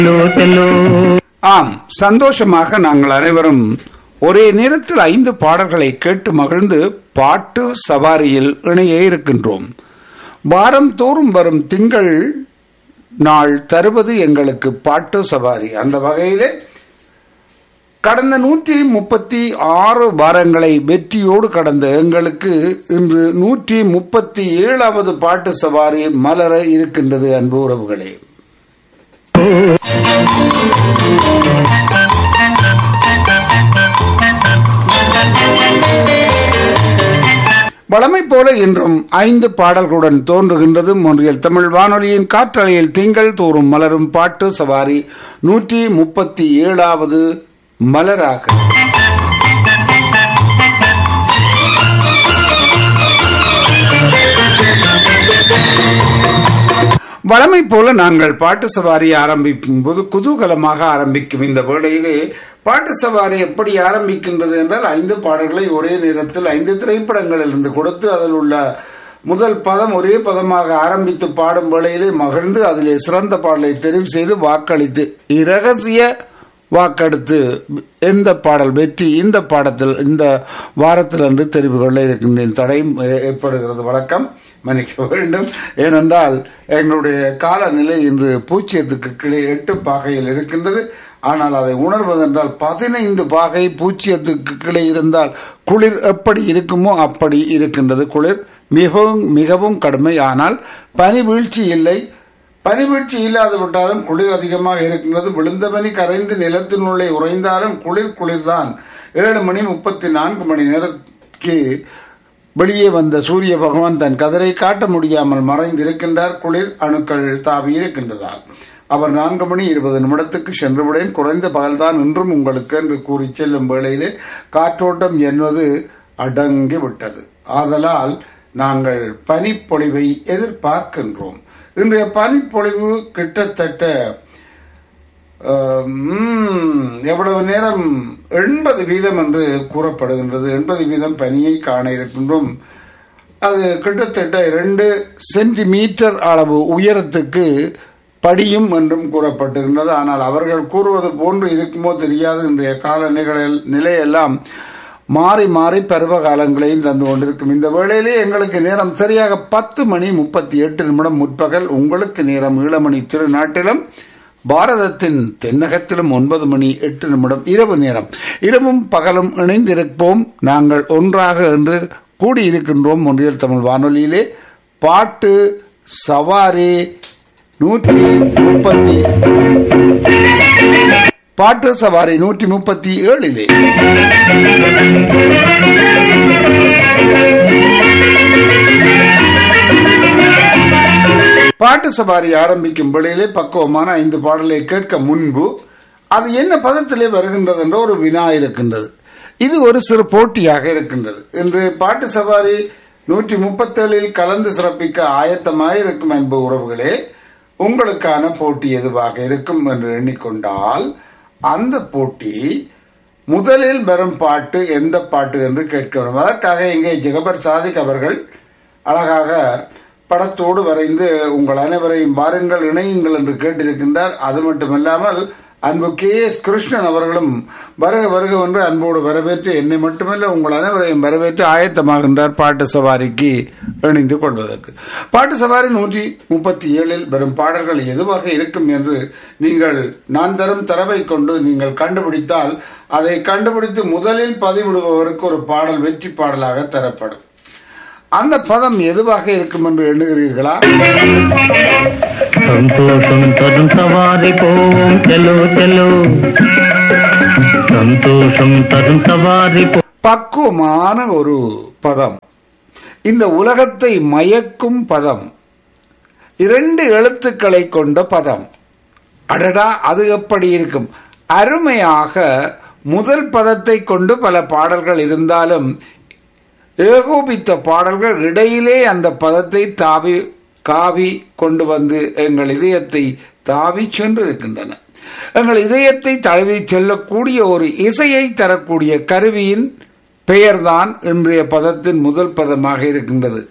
ஆம் சந்தோஷமாக நாங்கள் அனைவரும் ஒரே நேரத்தில் ஐந்து பாடல்களை கேட்டு மகிழ்ந்து பாட்டு சவாரியில் இணைய இருக்கின்றோம் வாரம் தோறும் வரும் திங்கள் நாள் தருவது எங்களுக்கு பாட்டு சவாரி அந்த வகையிலே கடந்த நூற்றி முப்பத்தி ஆறு வாரங்களை வெற்றியோடு கடந்த எங்களுக்கு இன்று நூற்றி முப்பத்தி ஏழாவது பாட்டு சவாரி மலர இருக்கின்றது அன்பு உறவுகளே வளமை போல இன்றும் ஐந்து பாடல்களுடன் தோன்றுகின்றது ஒன்றியல் தமிழ் வானொலியின் காற்றலையில் திங்கள் தோறும் மலரும் பாட்டு சவாரி நூற்றி முப்பத்தி ஏழாவது மலராக வளமை போல நாங்கள் பாட்டு சவாரி ஆரம்பிக்கும் போது குதூகலமாக ஆரம்பிக்கும் இந்த வேளையிலே பாட்டு சவாரி எப்படி ஆரம்பிக்கின்றது என்றால் ஐந்து பாடல்களை ஒரே நேரத்தில் ஐந்து திரைப்படங்களிலிருந்து கொடுத்து அதில் உள்ள முதல் பதம் ஒரே பதமாக ஆரம்பித்து பாடும் வேளையிலே மகிழ்ந்து அதிலே சிறந்த பாடலை தெரிவு செய்து வாக்களித்து இரகசிய வாக்கெடுத்து எந்த பாடல் வெற்றி இந்த பாடத்தில் இந்த வாரத்தில் என்று தெரிவு கொள்ள இருக்கின்றேன் தடையும் ஏற்படுகிறது வழக்கம் மன்னிக்க வேண்டும் ஏனென்றால் எங்களுடைய காலநிலை இன்று பூச்சியத்துக்கு கிளை எட்டு பாகையில் இருக்கின்றது ஆனால் அதை உணர்வதென்றால் பதினைந்து பாகை பூச்சியத்துக்கு கிளை இருந்தால் குளிர் எப்படி இருக்குமோ அப்படி இருக்கின்றது குளிர் மிகவும் மிகவும் கடுமை ஆனால் பனி வீழ்ச்சி இல்லை பனிவீழ்ச்சி இல்லாது விட்டாலும் குளிர் அதிகமாக இருக்கின்றது விழுந்த பனி கரைந்து நிலத்தினுள்ளே உறைந்தாலும் குளிர் குளிர்தான் ஏழு மணி முப்பத்தி நான்கு மணி நேரத்துக்கு வெளியே வந்த சூரிய பகவான் தன் கதிரை காட்ட முடியாமல் மறைந்திருக்கின்றார் குளிர் அணுக்கள் தாவி இருக்கின்றதால் அவர் நான்கு மணி இருபது நிமிடத்துக்கு சென்றுவிடேன் குறைந்த பகல்தான் இன்றும் உங்களுக்கு என்று கூறி செல்லும் வேளையிலே காற்றோட்டம் என்பது அடங்கி விட்டது ஆதலால் நாங்கள் பனிப்பொழிவை எதிர்பார்க்கின்றோம் இன்றைய பனிப்பொழிவு கிட்டத்தட்ட எவ்வளவு நேரம் எண்பது வீதம் என்று கூறப்படுகின்றது எண்பது வீதம் பனியை காண இருக்கின்றோம் அது கிட்டத்தட்ட இரண்டு சென்டிமீட்டர் அளவு உயரத்துக்கு படியும் என்றும் கூறப்பட்டிருந்தது ஆனால் அவர்கள் கூறுவது போன்று இருக்குமோ தெரியாது இன்றைய கால நிலையெல்லாம் மாறி மாறி பருவ காலங்களையும் தந்து கொண்டிருக்கும் இந்த வேளையிலே எங்களுக்கு நேரம் சரியாக பத்து மணி முப்பத்தி எட்டு நிமிடம் முற்பகல் உங்களுக்கு நேரம் ஈழமணி திருநாட்டிலும் பாரதத்தின் தென்னகத்திலும் ஒன்பது மணி எட்டு நிமிடம் இரவு நேரம் இரவும் பகலும் இணைந்திருப்போம் நாங்கள் ஒன்றாக என்று கூடியிருக்கின்றோம் ஒன்றியல் தமிழ் வானொலியிலே பாட்டு சவாரி நூற்றி முப்பத்தி பாட்டு சவாரி நூற்றி முப்பத்தி ஏழிலே பாட்டு சவாரி ஆரம்பிக்கும் வேளையிலே பக்குவமான ஐந்து பாடலை கேட்க முன்பு அது என்ன பதத்திலே வருகின்றது என்ற ஒரு வினா இருக்கின்றது இது ஒரு சிறு போட்டியாக இருக்கின்றது இன்று பாட்டு சவாரி நூற்றி முப்பத்தேழில் கலந்து சிறப்பிக்க ஆயத்தமாக இருக்கும் என்ப உறவுகளே உங்களுக்கான போட்டி எதுவாக இருக்கும் என்று எண்ணிக்கொண்டால் அந்த போட்டி முதலில் வரும் பாட்டு எந்த பாட்டு என்று கேட்க வேண்டும் அதற்காக இங்கே ஜெகபர் சாதிக் அவர்கள் அழகாக படத்தோடு வரைந்து உங்கள் அனைவரையும் பாருங்கள் இணையுங்கள் என்று கேட்டிருக்கின்றார் அது மட்டுமில்லாமல் அன்பு கே எஸ் கிருஷ்ணன் அவர்களும் வருக வருக என்று அன்போடு வரவேற்று என்னை மட்டுமல்ல உங்கள் அனைவரையும் வரவேற்று ஆயத்தமாகின்றார் பாட்டு சவாரிக்கு இணைந்து கொள்வதற்கு பாட்டு சவாரி நூற்றி முப்பத்தி ஏழில் வரும் பாடல்கள் எதுவாக இருக்கும் என்று நீங்கள் நான் தரும் தரவை கொண்டு நீங்கள் கண்டுபிடித்தால் அதை கண்டுபிடித்து முதலில் பதிவிடுபவருக்கு ஒரு பாடல் வெற்றி பாடலாக தரப்படும் அந்த பதம் எதுவாக இருக்கும் என்று எண்ணுகிறீர்களா సంతోషం తరుణ్ సవారి పోం చలో చలో సంతోషం తరుణ్ సవారి పో பக்குவமான ஒரு பதம் இந்த உலகத்தை மயக்கும் பதம் இரண்டு எழுத்துக்களை கொண்ட பதம் அடடா அது எப்படி இருக்கும் அருமையாக முதல் பதத்தை கொண்டு பல பாடல்கள் இருந்தாலும் ஏகோபித்த பாடல்கள் இடையிலே அந்த பதத்தை தாவி காவி கொண்டு வந்து எங்கள் இதயத்தை தாவி சென்று இருக்கின்றன எங்கள் இதயத்தை தழுவி செல்லக்கூடிய ஒரு இசையை தரக்கூடிய கருவியின் பெயர்தான் இன்றைய பதத்தின் முதல் பதமாக இருக்கின்றது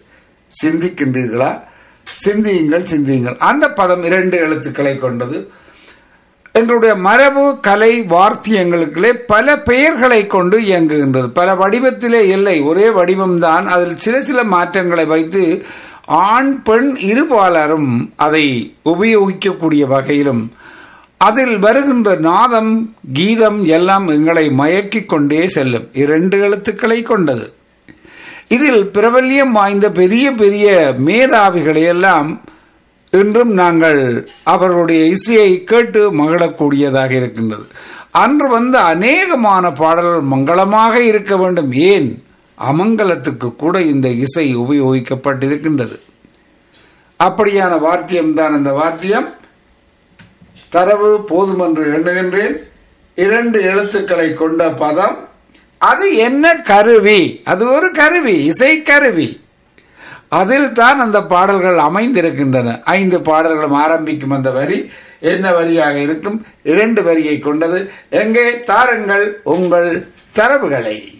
சிந்திக்கின்றீர்களா சிந்தியுங்கள் சிந்தியுங்கள் அந்த பதம் இரண்டு எழுத்துக்களை கொண்டது எங்களுடைய மரபு கலை வார்த்தியங்களுக்குள்ளே பல பெயர்களை கொண்டு இயங்குகின்றது பல வடிவத்திலே இல்லை ஒரே வடிவம்தான் அதில் சில சில மாற்றங்களை வைத்து ஆண் பெண் இருபாலரும் அதை உபயோகிக்கக்கூடிய வகையிலும் அதில் வருகின்ற நாதம் கீதம் எல்லாம் எங்களை மயக்கிக் கொண்டே செல்லும் இரண்டு எழுத்துக்களை கொண்டது இதில் பிரபல்யம் வாய்ந்த பெரிய பெரிய மேதாவிகளை எல்லாம் இன்றும் நாங்கள் அவர்களுடைய இசையை கேட்டு மகிழக்கூடியதாக இருக்கின்றது அன்று வந்த அநேகமான பாடல்கள் மங்களமாக இருக்க வேண்டும் ஏன் அமங்கலத்துக்கு கூட இந்த இசை உபயோகிக்கப்பட்டிருக்கின்றது அப்படியான வார்த்தியம்தான் இந்த வார்த்தியம் தரவு போதும் என்று எண்ணுகின்றேன் இரண்டு எழுத்துக்களை கொண்ட பதம் அது என்ன கருவி அது ஒரு கருவி இசை கருவி அதில் தான் அந்த பாடல்கள் அமைந்திருக்கின்றன ஐந்து பாடல்களும் ஆரம்பிக்கும் அந்த வரி என்ன வரியாக இருக்கும் இரண்டு வரியை கொண்டது எங்கே தாருங்கள் உங்கள் தரவுகளை